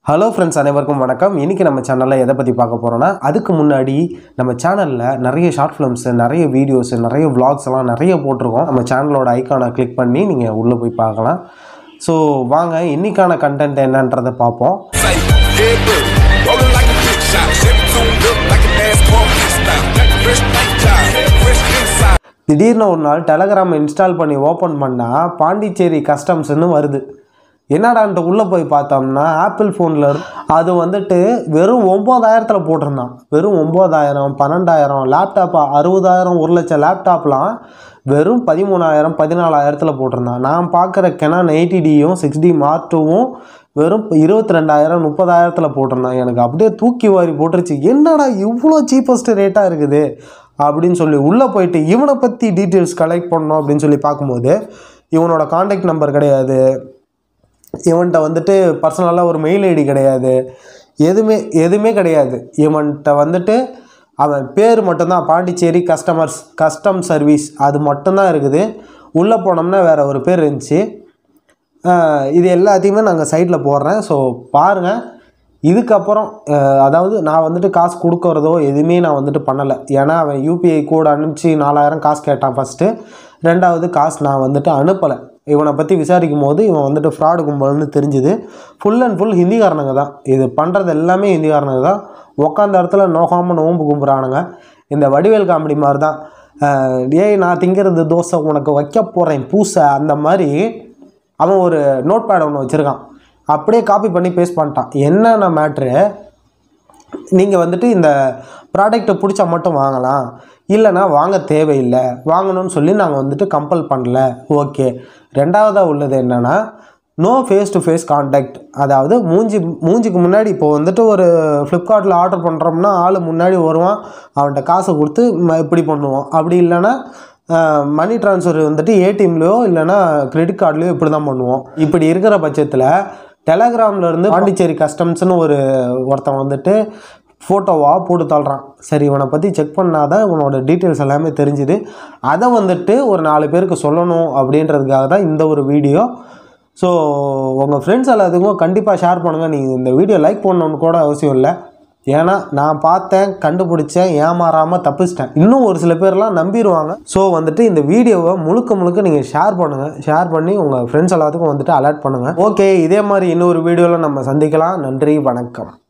Hello friends அனைவருக்கும் வணக்கம் இன்றைக்கி நம்ம சேனலில் எதை பற்றி பார்க்க போகிறோன்னா அதுக்கு முன்னாடி நம்ம சேனலில் நிறைய ஷார்ட் ஃபிலிம்ஸு நிறைய வீடியோஸ் நிறைய vlogs எல்லாம் நிறைய போட்டிருக்கோம் நம்ம சேனலோட ஐக்கானை கிளிக் பண்ணி நீங்கள் உள்ளே போய் பார்க்கலாம் ஸோ வாங்க இன்னைக்கான கண்டென்ட் என்னன்றதை பார்ப்போம் Say, yeah, boo. Rolling like a big shot. Chevy tuned up like a NASCAR pit stop. Got the fresh paint job. Fresh inside. திடீர்னு ஒரு நாள் டெலகிராம் இன்ஸ்டால் பண்ணி ஓப்பன் பண்ணால் பாண்டிச்சேரி கஸ்டம்ஸ்னு வருது என்னடான்ட்டு உள்ளே போய் பார்த்தோம்னா ஆப்பிள் ஃபோனில் அது வந்துட்டு வெறும் ஒம்பதாயிரத்தில் போட்டிருந்தான் வெறும் ஒம்பதாயிரம் பன்னெண்டாயிரம் லேப்டாப் அறுபதாயிரம் ஒரு லட்சம் லேப்டாப்லாம் வெறும் பதிமூணாயிரம் பதினாலாயிரத்தில் போட்டிருந்தான் நான் பார்க்குற கெனான் எயிட்டி டியும் சிக்ஸ் டி மார்க் டூவும் வெறும் இருபத்தி ரெண்டாயிரம் முப்பதாயிரத்தில் போட்டிருந்தான் எனக்கு அப்படியே தூக்கி வாரி போட்டுருச்சு என்னடா இவ்வளோ சீப்பஸ்ட் ரேட்டாக இருக்குது அப்படின்னு சொல்லி உள்ளே போயிட்டு இவனை பற்றி டீட்டெயில்ஸ் கலெக்ட் பண்ணோம் அப்படின்னு சொல்லி பார்க்கும்போது இவனோட காண்டாக்ட் நம்பர் கிடையாது இவன்கிட்ட வந்துட்டு பர்சனலாக ஒரு மெயில் ஐடி கிடையாது எதுவுமே எதுவுமே கிடையாது இவன்கிட்ட வந்துட்டு அவன் பேர் மட்டும்தான் பாண்டிச்சேரி கஸ்டமர்ஸ் கஸ்டம் சர்வீஸ் அது மட்டும்தான் இருக்குது உள்ளே போனோம்னா வேறு ஒரு பேர் இருந்துச்சு ஆஹ் இது எல்லாத்தையுமே நாங்கள் சைட்டில் போடுறேன் ஸோ பாருங்கள் இதுக்கப்புறம் ஆஹ் அதாவது நான் வந்துட்டு காசு கொடுக்கறதோ எதுவுமே நான் வந்துட்டு பண்ணலை ஏன்னா அவன் யூபிஐ கோட் அனுப்பிச்சு நாலாயிரம் காசு கேட்டான் ஃபஸ்ட்டு ரெண்டாவது காசு நான் வந்துட்டு அனுப்பலை இவனை பற்றி விசாரிக்கும் போது இவன் வந்துட்டு ஃப்ராடு கும்பல்னு தெரிஞ்சுது ஃபுல் அண்ட் ஃபுல் ஹிந்திக்காரனுங்க தான் இது பண்ணுறது எல்லாமே ஹிந்திக்காரனுங்க தான் உக்காந்த இடத்துல நோகாமல் நோம்பு கும்புறானுங்க இந்த வடிவேல் காமெடி மாதிரி தான் ஆஹ் ஏய் நான் திங்கிறது தோசை உனக்கு வைக்க போகிறேன் பூசை அந்த மாதிரி அவன் ஒரு நோட் பேட் ஒன்று வச்சுருக்கான் அப்படியே காப்பி பண்ணி பேஸ்ட் பண்ணிட்டான் என்னென்ன மேட்ரு நீங்கள் வந்துட்டு இந்த ப்ராடக்ட்டை பிடிச்சா மட்டும் வாங்கலாம் இல்லைன்னா வாங்க தேவையில்லை வாங்கணும்னு சொல்லி நாங்கள் வந்துட்டு கம்பல் பண்ணல ஓகே ரெண்டாவதாக உள்ளது என்னென்னா no face to face contact அதாவது மூஞ்சி மூஞ்சிக்கு முன்னாடி இப்போ வந்துட்டு ஒரு ஃப்ளிப்கார்ட்டில் ஆர்டர் பண்ணுறோம்னா ஆள் முன்னாடி வருவான் அவன்கிட்ட காசை கொடுத்து ம- இப்படி பண்ணுவோம் அப்படி இல்லைன்னா மணி ட்ரான்ஸ்ஃபர் வந்துட்டு ஏடிஎம்லையோ இல்லைன்னா கிரெடிட் கார்ட்லேயோ இப்படி தான் பண்ணுவோம் இப்படி இருக்கிற பட்சத்தில் டெலகிராமில் இருந்து பாண்டிச்சேரி கஸ்டம்ஸ்னு ஒரு ஒருத்தன் வந்துட்டு ஃபோட்டோவாக போட்டு தள்ளுறான் சரி இவனை பற்றி செக் பண்ணாதான் இவனோட டீட்டெயில்ஸ் எல்லாமே தெரிஞ்சுது அதை வந்துட்டு ஒரு நாலு பேருக்கு சொல்லணும் அப்படின்றதுக்காக தான் இந்த ஒரு வீடியோ ஸோ உங்கள் ஃப்ரெண்ட்ஸ் எல்லாத்துக்கும் கண்டிப்பாக ஷேர் பண்ணுங்கள் நீங்கள் இந்த வீடியோ லைக் பண்ணணும்னு கூட அவசியம் இல்லை ஏன்னா நான் பார்த்தேன் கண்டுபிடிச்சேன் ஏமாறாமல் தப்பிச்சிட்டேன் இன்னும் ஒரு சில பேர்லாம் நம்பிடுவாங்க ஸோ வந்துட்டு இந்த வீடியோவை முழுக்க முழுக்க நீங்கள் ஷேர் பண்ணுங்கள் ஷேர் பண்ணி உங்கள் ஃப்ரெண்ட்ஸ் எல்லாத்துக்கும் வந்துட்டு அலர்ட் பண்ணுங்கள் ஓகே இதே மாதிரி இன்னொரு வீடியோவில் நம்ம சந்திக்கலாம் நன்றி வணக்கம்